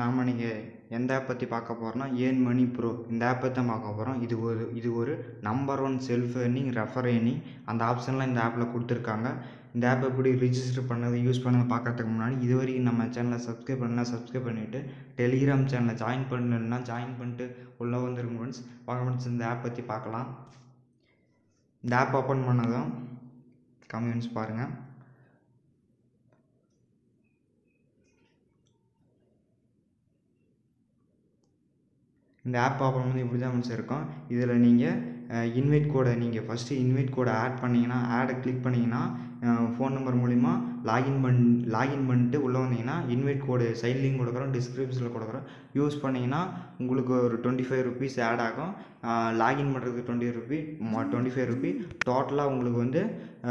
நாம் இன்றைக்கி எந்த ஆப் பற்றி பார்க்க போகிறோம்னா ஏர்ன் மணி ப்ரோ இந்த ஆப் பற்றி தான் பார்க்க போகிறோம் இது ஒரு இது ஒரு number one self earning refer earning அந்த ஆப்ஷன்லாம் இந்த ஆப்பில் கொடுத்துருக்காங்க இந்த ஆப் எப்படி ரிஜிஸ்டர் பண்ணது யூஸ் பண்ணது பார்க்கறதுக்கு முன்னாடி இது வரைக்கும் நம்ம சேனலை சப்ஸ்கிரைப் பண்ணலாம் சப்ஸ்கிரைப் பண்ணிவிட்டு டெலிகிராம் சேனலை ஜாயின் பண்ணலன்னா ஜாயின் பண்ணிட்டு உள்ளே வந்துருங்க ஃப்ரெண்ட்ஸ் வாங்க ஃப்ரெண்ட்ஸ் இந்த ஆப் பற்றி பார்க்கலாம் இந்த ஆப் ஓப்பன் பண்ணதும் கமெண்ட்ஸ் பாருங்கள் இந்த ஆப் ஓப்பன் பண்ணி இப்படி தான் ஃப்ரெண்ட்ஸ் இருக்கும் இதில் நீங்கள் இன்வைட் கோடை நீங்கள் ஃபஸ்ட்டு இன்வைட் கோடை ஆட் பண்ணிங்கன்னா ஆடை கிளிக் பண்ணிங்கன்னா ஃபோன் நம்பர் மூலிமா லாகின் பண் லாகின் பண்ணிட்டு உள்ளே வந்தீங்கன்னா இன்வைட் கோடு சைட் லிங்க் கொடுக்குறோம் டிஸ்கிரிப்ஷனில் கொடுக்குறோம் யூஸ் பண்ணிங்கன்னா உங்களுக்கு ஒரு டுவெண்ட்டி ஃபைவ் ருபீஸ் ஆட் ஆகும் லாகின் பண்ணுறதுக்கு twenty rupee twenty five rupee டோட்டலாக உங்களுக்கு வந்து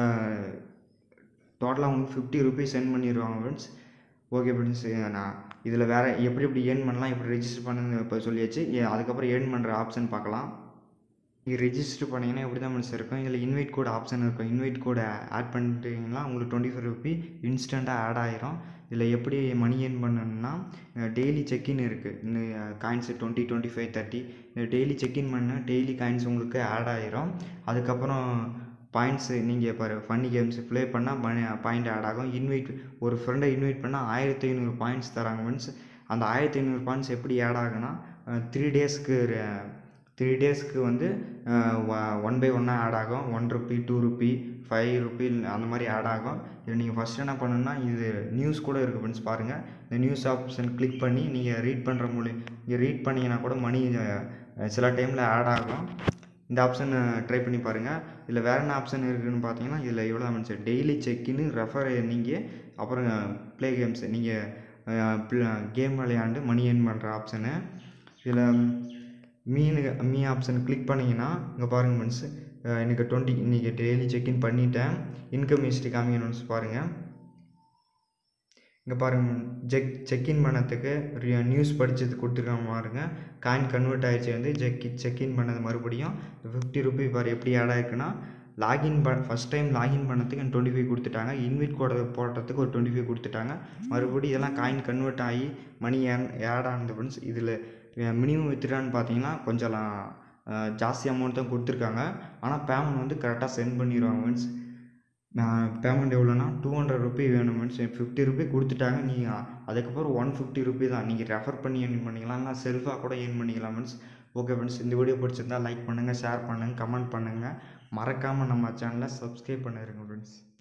டோட்டலாக உங்களுக்கு ஃபிஃப்டி ருபீஸ் சென்ட் பண்ணிடுவாங்க ஃப்ரெண்ட்ஸ் ஓகே ஃப்ரெண்ட்ஸ் நான் இதில் வேறு எப்படி எப்படி ஏர்ன் பண்ணலாம் எப்படி ரெஜிஸ்டர் பண்ணுங்க இப்போ சொல்லியாச்சு அதுக்கப்புறம் ஏர்ன் பண்ணுற ஆப்ஷன் பார்க்கலாம் நீங்கள் ரெஜிஸ்டர் பண்ணிங்கன்னா எப்படி தான் ஃப்ரெண்ட்ஸ் இருக்கும் இதில் இன்வைட் கோட் ஆப்ஷன் இருக்கும் இன்வைட் கோடை ஆட் பண்ணிட்டீங்கன்னா உங்களுக்கு டுவெண்ட்டி ஃபைவ் ருபி இன்ஸ்டண்ட்டாக ஆட் ஆயிரும் இதில் எப்படி மணி ஏர்ன் பண்ணணும்னா டெய்லி செக்இன் இருக்குது இந்த coins twenty twenty five thirty daily check in பண்ண டெய்லி காயின்ஸ் உங்களுக்கு ஆட் ஆயிரும் அதுக்கப்புறம் பாயிண்ட்ஸு நீங்கள் இப்போ ஃபன்னி கேம்ஸ் ப்ளே பண்ணால் மணி பாயிண்ட் ஆட் ஆகும் இன்வைட் ஒரு ஃப்ரெண்டை இன்வைட் பண்ணால் ஆயிரத்தி ஐநூறு பாயிண்ட்ஸ் தராங்க மீன்ஸ் அந்த ஆயிரத்தி ஐநூறு பாயிண்ட்ஸ் எப்படி ஆட் ஆகுனா த்ரீ டேஸ்க்கு த்ரீ டேஸ்க்கு வந்து ஒன் பை ஒன்னாக ஆட் ஆகும் one rupee two rupee five rupee அந்த மாதிரி ஆட் ஆகும் இது நீங்கள் ஃபஸ்ட் என்ன பண்ணணும்னா இது நியூஸ் கூட இருக்குது ஃப்ரெண்ட்ஸ் பாருங்கள் இந்த நியூஸ் ஆப்ஷன் கிளிக் பண்ணி நீங்கள் ரீட் பண்ணுற மூலியம் நீங்கள் ரீட் பண்ணிங்கன்னா கூட மணி சில டைமில் ஆட் ஆகும் இந்த ஆப்ஷன் ட்ரை பண்ணி பாருங்கள் இதில் வேறு என்ன ஆப்ஷன் இருக்குதுன்னு பார்த்தீங்கன்னா இதில் எவ்வளோ ஆச்சு டெய்லி செக்இன்னு ரெஃபர் நீங்கள் அப்புறம் ப்ளே கேம்ஸ் நீங்கள் கேம் விளையாண்டு மணி ஏர்ன் பண்ணுற ஆப்ஷனு இதில் மீன் மீ ஆப்ஷன் கிளிக் பண்ணிங்கன்னா இங்கே பாருங்கள் ஃப்ரெண்ட்ஸ் எனக்கு டுவெண்ட்டி இன்றைக்கி டெய்லி செக்இன் பண்ணிட்டேன் இன்கம் ஹிஸ்ட்ரி காமிக்கணும்னு பாருங்கள் இங்கே பாருங்கள் செக் செக்இன் பண்ணதுக்கு நியூஸ் படித்தது கொடுத்துருக்காங்க பாருங்க காயின் கன்வெர்ட் ஆகிடுச்சு வந்து செக் செக்இன் பண்ணது மறுபடியும் ஃபிஃப்டி ருபி பாரு எப்படி ஆட் ஆயிருக்குன்னா லாகின் ப ஃபஸ்ட் டைம் லாகின் பண்ணதுக்கு டுவெண்ட்டி ஃபைவ் கொடுத்துட்டாங்க இன்வைட் கோட போடுறதுக்கு ஒரு டுவெண்ட்டி ஃபைவ் கொடுத்துட்டாங்க மறுபடியும் இதெல்லாம் காயின் கன்வெர்ட் ஆகி மணி ஆட் ஆனது ஃப்ரெண்ட்ஸ் இதில் மினிமம் வித்ட்ரான்னு பார்த்தீங்கன்னா கொஞ்சம் ஜாஸ்தி அமௌண்ட் தான் கொடுத்துருக்காங்க ஆனால் பேமெண்ட் வந்து கரெக்டாக சென்ட் பண்ணிடுவாங்க மீன்ஸ் பேமெண்ட் எவ்வளோனா டூ ஹண்ட்ரட் ருபி வேணும் மீன்ஸ் ஃபிஃப்டி ருபி கொடுத்துட்டாங்க நீங்கள் அதுக்கப்புறம் ஒன் ஃபிஃப்டி ருபி தான் நீங்கள் ரெஃபர் பண்ணி ஏர்ன் பண்ணிக்கலாம் இல்லை செல்ஃபாக கூட ஏர்ன் பண்ணிக்கலாம் மீன்ஸ் ஓகே ஃப்ரெண்ட்ஸ் இந்த வீடியோ பிடிச்சிருந்தா லைக் பண்ணுங்கள் ஷேர் பண்ணுங்கள் கமெண்ட் பண்ணுங்கள் மறக்காமல் நம்ம சேனலை சப்ஸ்கிரைப் பண்ணிடுங்க ஃப்ரெண்ட்ஸ்